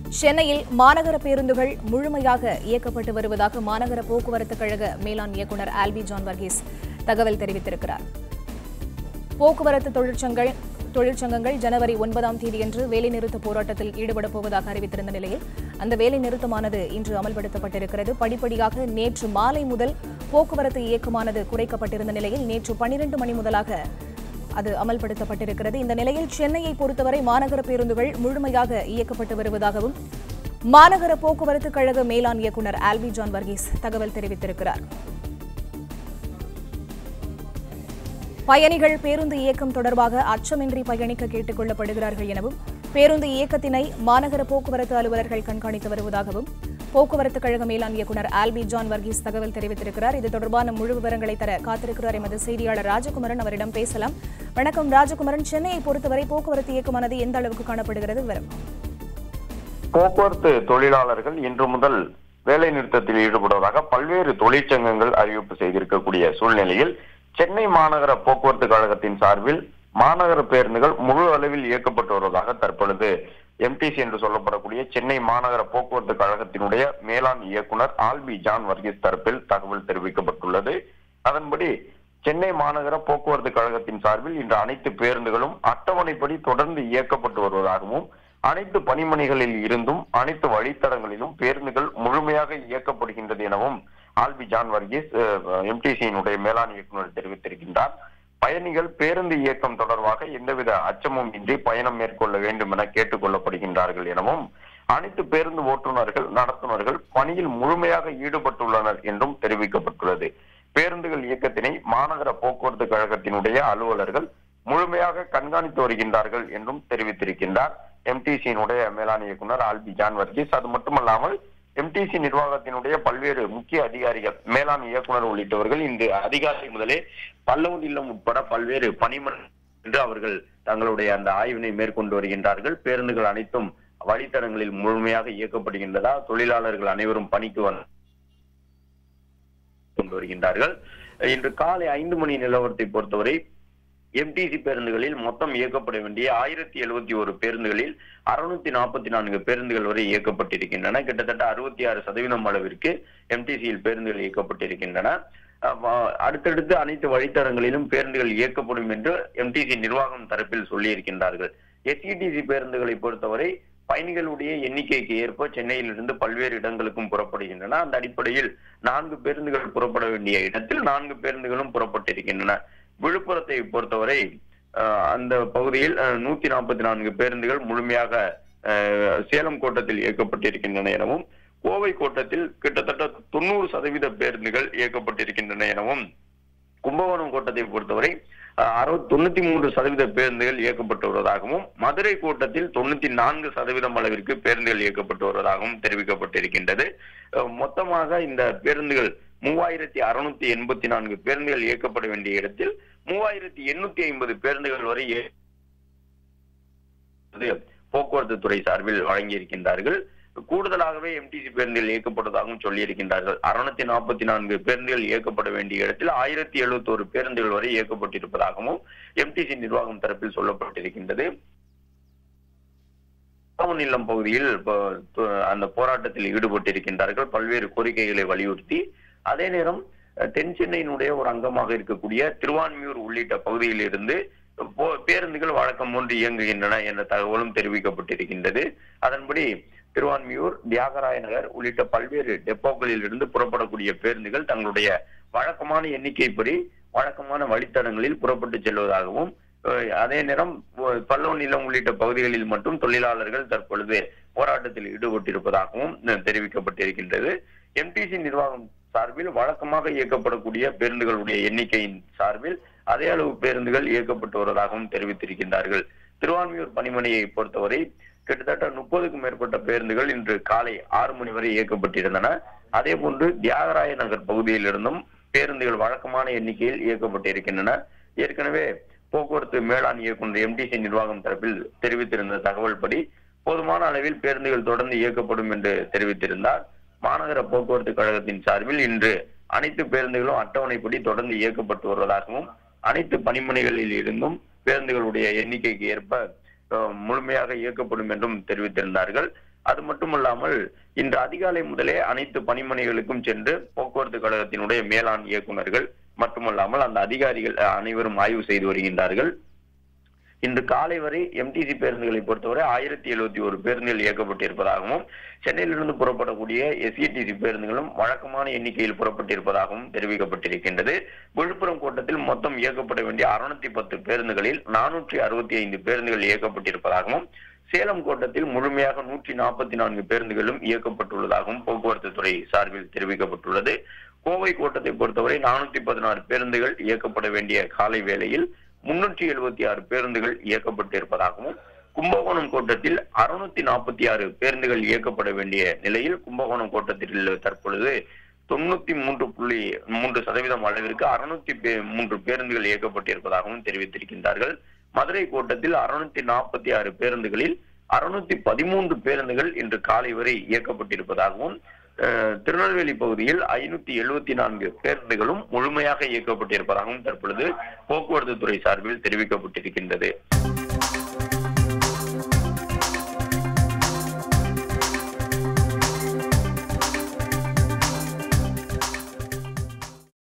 சென்னையில் மாநகர பேருந்துகள் முழுமையாக இயக்கப்பட்டு வருவதாக மாநகர போக்குவரத்து கழக மேலாண் இயக்குநர் ஆல்பி ஜான் வர்கீஸ் தகவல் தெரிவித்திருக்கிறார் போக்குவரத்து தொழிற்சங்கள் தொழிற்சங்கங்கள் ஜனவரி ஒன்பதாம் தேதியன்று வேலைநிறுத்த போராட்டத்தில் ஈடுபடப் போவதாக அறிவித்திருந்த நிலையில் அந்த வேலைநிறுத்தமானது இன்று அமல்படுத்தப்பட்டிருக்கிறது படிப்படியாக நேற்று மாலை முதல் போக்குவரத்து இயக்கமானது குறைக்கப்பட்டிருந்த நிலையில் நேற்று பனிரெண்டு மணி முதலாக அது அமல்படுத்தப்பட்டிருக்கிறது இந்த நிலையில் சென்னையை பொறுத்தவரை மாநகர பேருந்துகள் முழுமையாக இயக்கப்பட்டு வருவதாகவும் மாநகர போக்குவரத்து கழக மேலாண் இயக்குநர் ஆல்பி ஜான் வர்கீஸ் தகவல் தெரிவித்திருக்கிறார் பயணிகள் பேருந்து இயக்கம் தொடர்பாக அச்சமின்றி பயணிக்க கேட்டுக் கொள்ளப்படுகிறார்கள் எனவும் பேருந்து இயக்கத்தினை மாநகர போக்குவரத்து அலுவலர்கள் கண்காணித்து வருவதாகவும் போக்குவரத்து கழக மேலாண் இயக்குநர் ஆல்பி ஜான் வர்கீஸ் தகவல் தெரிவித்திருக்கிறார் இது தொடர்பான முழு விவரங்களை தர காத்திருக்கிறார் எமது செய்தியாளர் ராஜகுமரன் அவரிடம் பேசலாம் வணக்கம் ராஜகுமரன் சென்னையை பொறுத்தவரை போக்குவரத்து இயக்கமானது எந்த அளவுக்கு காணப்படுகிறது விவரம் போக்குவரத்து தொழிலாளர்கள் இன்று முதல் வேலை நிறுத்தத்தில் ஈடுபடுவதாக பல்வேறு தொழிற்சங்கங்கள் அறிவிப்பு செய்திருக்கக்கூடிய சூழ்நிலையில் சென்னை மாநகர போக்குவரத்து கழகத்தின் சார்பில் மாநகர பேருந்துகள் முழு அளவில் இயக்கப்பட்டு வருவதாக தற்பொழுது எம்டிசி என்று சொல்லப்படக்கூடிய சென்னை மாநகர போக்குவரத்து கழகத்தினுடைய மேலாண் இயக்குனர் ஆல்பி ஜான் வர்கீஸ் தரப்பில் தகவல் தெரிவிக்கப்பட்டுள்ளது அதன்படி சென்னை மாநகர போக்குவரத்து கழகத்தின் சார்பில் இன்று அனைத்து பேருந்துகளும் அட்டவணைப்படி தொடர்ந்து இயக்கப்பட்டு வருவதாகவும் அனைத்து பணிமனைகளில் இருந்தும் அனைத்து வழித்தடங்களிலும் பேருந்துகள் முழுமையாக இயக்கப்படுகின்றது எனவும் ஆல்பி ஜான் வர்கீஸ் எம்டிசியினுடைய மேலாண் இயக்குநர் தெரிவித்திருக்கின்றார் பயணிகள் பேருந்து இயக்கம் தொடர்பாக எந்தவித அச்சமும் இன்றி பயணம் மேற்கொள்ள வேண்டும் என கேட்டுக் கொள்ளப்படுகின்றார்கள் எனவும் அனைத்து பேருந்து ஓட்டுநர்கள் நடத்துனர்கள் பணியில் முழுமையாக ஈடுபட்டுள்ளனர் என்றும் தெரிவிக்கப்பட்டுள்ளது பேருந்துகள் இயக்கத்தினை மாநகர போக்குவரத்து கழகத்தினுடைய அலுவலர்கள் முழுமையாக கண்காணித்து வருகின்றார்கள் என்றும் தெரிவித்திருக்கின்றார் எம்டிசியினுடைய மேலாண் இயக்குனர் ஆல்பி ஜான் வர்கீஸ் அது மட்டுமல்லாமல் எம்டிசி நிர்வாகத்தினுடைய பல்வேறு முக்கிய அதிகாரிகள் மேலாண் இயக்குனர் உள்ளிட்டவர்கள் இன்று அதிகாலை முதலே பல்லவன் இல்லம் உட்பட பல்வேறு பணிமனை என்று அவர்கள் தங்களுடைய அந்த ஆய்வினை மேற்கொண்டு வருகின்றார்கள் பேருந்துகள் அனைத்தும் வழித்தடங்களில் முழுமையாக இயக்கப்படுகின்றதா தொழிலாளர்கள் அனைவரும் பணிக்கு வந்து கொண்டு வருகின்றார்கள் இன்று காலை ஐந்து மணி நிலவரத்தை பொறுத்தவரை எம்டிசி பேருந்துகளில் மொத்தம் இயக்கப்பட வேண்டிய ஆயிரத்தி எழுபத்தி ஒரு பேருந்துகளில் அறுநூத்தி நாற்பத்தி நான்கு பேருந்துகள் வரை இயக்கப்பட்டிருக்கின்றன கிட்டத்தட்ட அறுபத்தி ஆறு சதவீதம் அளவிற்கு எம்டிசியில் பேருந்துகள் இயக்கப்பட்டிருக்கின்றன அஹ் அடுத்தடுத்து அனைத்து வழித்தடங்களிலும் பேருந்துகள் இயக்கப்படும் என்று எம்டிசி நிர்வாகம் தரப்பில் சொல்லியிருக்கின்றார்கள் எஸ்இடிசி பேருந்துகளை பொறுத்தவரை பயணிகளுடைய எண்ணிக்கைக்கு ஏற்ப சென்னையிலிருந்து பல்வேறு இடங்களுக்கும் புறப்படுகின்றன அந்த அடிப்படையில் நான்கு பேருந்துகள் புறப்பட வேண்டிய இடத்தில் நான்கு பேருந்துகளும் புறப்பட்டிருக்கின்றன விழுப்புரத்தை பொறுத்தவரை அஹ், அந்த பகுதியில் நூத்தி நாற்பத்தி நான்கு பேருந்துகள் முழுமையாக அஹ், சேலம் கோட்டத்தில் இயக்கப்பட்டிருக்கின்றன எனவும் கோவை கோட்டத்தில் கிட்டத்தட்ட தொண்ணூறு சதவீத பேருந்துகள் இயக்கப்பட்டிருக்கின்றன எனவும் கும்பகோணம் கோட்டத்தை பொறுத்தவரை அறுபத்தி தொண்ணூத்தி மூன்று சதவீத பேருந்துகள் இயக்கப்பட்டு வருவதாகவும் மதுரை கோட்டத்தில் தொண்ணூத்தி நான்கு சதவீதம் அளவிற்கு பேருந்துகள் இயக்கப்பட்டு வருவதாகவும் தெரிவிக்கப்பட்டிருக்கின்றது அஹ் மொத்தமாக இந்த பேருந்துகள் மூவாயிரத்தி அறுநூத்தி எண்பத்தி நான்கு பேருந்துகள் இயக்கப்பட வேண்டிய இடத்தில் மூவாயிரத்தி எண்ணூத்தி ஐம்பது பேருந்துகள் வரை இய- போக்குவரத்து துறை சார்பில் வழங்கியிருக்கின்றார்கள் கூடுதலாகவே எம்டிசி பேருந்துகள் இயக்கப்படுவதாகவும் சொல்லியிருக்கின்றார்கள் அறுநூத்தி நாற்பத்தி நான்கு பேருந்துகள் இயக்கப்பட வேண்டிய இடத்தில் ஆயிரத்தி எழுபத்தோரு பேருந்துகள் வரை இயக்கப்பட்டிருப்பதாகவும் எம்டிசி நிர்வாகம் தரப்பில் சொல்லப்பட்டிருக்கின்றது பாவன் இல்லம் பகுதியில் இப்போ, து- அந்த போராட்டத்தில் ஈடுபட்டிருக்கின்றார்கள் பல்வேறு கோரிக்கைகளை வலியுறுத்தி அதே நேரம் அஹ், தென் சென்னையினுடைய ஒரு அங்கமாக இருக்கக்கூடிய திருவான்மியூர் உள்ளிட்ட பகுதியில் இருந்து போ- பேருந்துகள் வழக்கம் போன்று இயங்குகின்றன என்ற தகவலும் தெரிவிக்கப்பட்டிருக்கின்றது அதன்படி திருவான்மியூர் தியாகராய நகர் உள்ளிட்ட பல்வேறு டெப்போக்களில் இருந்து புறப்படக்கூடிய பேருந்துகள் தங்களுடைய வழக்கமான எண்ணிக்கைப்படி வழக்கமான வழித்தடங்களில் புறப்பட்டு செல்வதாகவும் அஹ், அதே நேரம் அஹ், பல்லவன் நிலம் உள்ளிட்ட பகுதிகளில் மட்டும் தொழிலாளர்கள் தற்பொழுது போராட்டத்தில் ஈடுபட்டிருப்பதாகவும் அஹ், தெரிவிக்கப்பட்டிருக்கின்றது எம்டிசி நிர்வாகம் சார்பில் வழக்கமாக இயக்கப்படக்கூடிய பேருந்துகளுடைய எண்ணிக்கையின் சார்பில் அதே அளவு பேருந்துகள் இயக்கப்பட்டு வருவதாகவும் தெரிவித்திருக்கின்றார்கள் திருவான்மியூர் பணிமனையை பொறுத்தவரை கிட்டத்தட்ட முப்பதுக்கும் மேற்பட்ட பேருந்துகள் இன்று காலை ஆறு மணி வரை இயக்கப்பட்டிருந்தன அதே போன்று தியாகராய நகர் பகுதியில் இருந்தும் பேருந்துகள் வழக்கமான எண்ணிக்கையில் இயக்கப்பட்டிருக்கின்றன ஏற்கனவே போக்குவரத்து மேலாண் இயக்குநர் எம்டிசி நிர்வாகம் தரப்பில் தெரிவித்திருந்த தகவல் படி போதுமான அளவில் பேருந்துகள் தொடர்ந்து இயக்கப்படும் என்று தெரிவித்திருந்தார் மாநகர போக்குவரத்து கழகத்தின் சார்பில் இன்று அனைத்து பேருந்துகளும் அட்டவணைப்படி தொடர்ந்து இயக்கப்பட்டு வருவதாகவும் அனைத்து பணிமனைகளில் இருந்தும் பேருந்துகளுடைய எண்ணிக்கைக்கு ஏற்ப அஹ், முழுமையாக இயக்கப்படும் என்றும் தெரிவித்திருந்தார்கள் அது மட்டுமல்லாமல் இன்று அதிகாலை முதலே அனைத்து பணிமனைகளுக்கும் சென்று போக்குவரத்து கழகத்தினுடைய மேலாண் இயக்குநர்கள் மட்டுமல்லாமல் அந்த அதிகாரிகள் அஹ், அனைவரும் ஆய்வு செய்து வருகின்றார்கள் இன்று காலை வரை எம்டிசி பேருந்துகளை பொறுத்தவரை ஆயிரத்தி எழுபத்தி ஒரு பேருந்துகள் இயக்கப்பட்டிருப்பதாகவும் சென்னையிலிருந்து புறப்படக்கூடிய எஸ்இடிசி பேருந்துகளும் வழக்கமான எண்ணிக்கையில் புறப்பட்டிருப்பதாகவும் தெரிவிக்கப்பட்டிருக்கின்றது விழுப்புரம் கோட்டத்தில் மொத்தம் இயக்கப்பட வேண்டிய அறுநூத்தி பத்து பேருந்துகளில் நானூற்றி அறுபத்தி ஐந்து பேருந்துகள் இயக்கப்பட்டிருப்பதாகவும் சேலம் கோட்டத்தில் முழுமையாக நூற்றி நாற்பத்தி நான்கு பேருந்துகளும் இயக்கப்பட்டுள்ளதாகவும் போக்குவரத்து துறை சார்பில் தெரிவிக்கப்பட்டுள்ளது கோவை கோட்டத்தை பொறுத்தவரை நானூத்தி பதினாறு பேருந்துகள் இயக்கப்பட வேண்டிய காலை வேளையில் முன்னூற்றி எழுபத்தி ஆறு பேருந்துகள் இயக்கப்பட்டிருப்பதாகவும் கும்பகோணம் கோட்டத்தில் அறுநூத்தி நாற்பத்தி ஆறு பேருந்துகள் இயக்கப்பட வேண்டிய நிலையில் கும்பகோணம் கோட்டத்தில் தற்பொழுது தொண்ணூத்தி மூன்று புள்ளி மூன்று சதவீதம் அளவிற்கு அறுநூத்தி மூன்று பேருந்துகள் இயக்கப்பட்டிருப்பதாகவும் தெரிவித்திருக்கின்றார்கள் மதுரை கோட்டத்தில் அறுநூத்தி நாற்பத்தி ஆறு பேருந்துகளில் அறுநூத்தி பதிமூன்று பேருந்துகள் இன்று காலை வரை இயக்கப்பட்டிருப்பதாகவும் அஹ், திருநெல்வேலி பகுதியில் ஐநூத்தி எழுபத்தி நான்கு பேருந்துகளும் முழுமையாக இயக்கப்பட்டிருப்பதாகவும் தற்பொழுது போக்குவரத்து துறை சார்பில் தெரிவிக்கப்பட்டிருக்கின்றது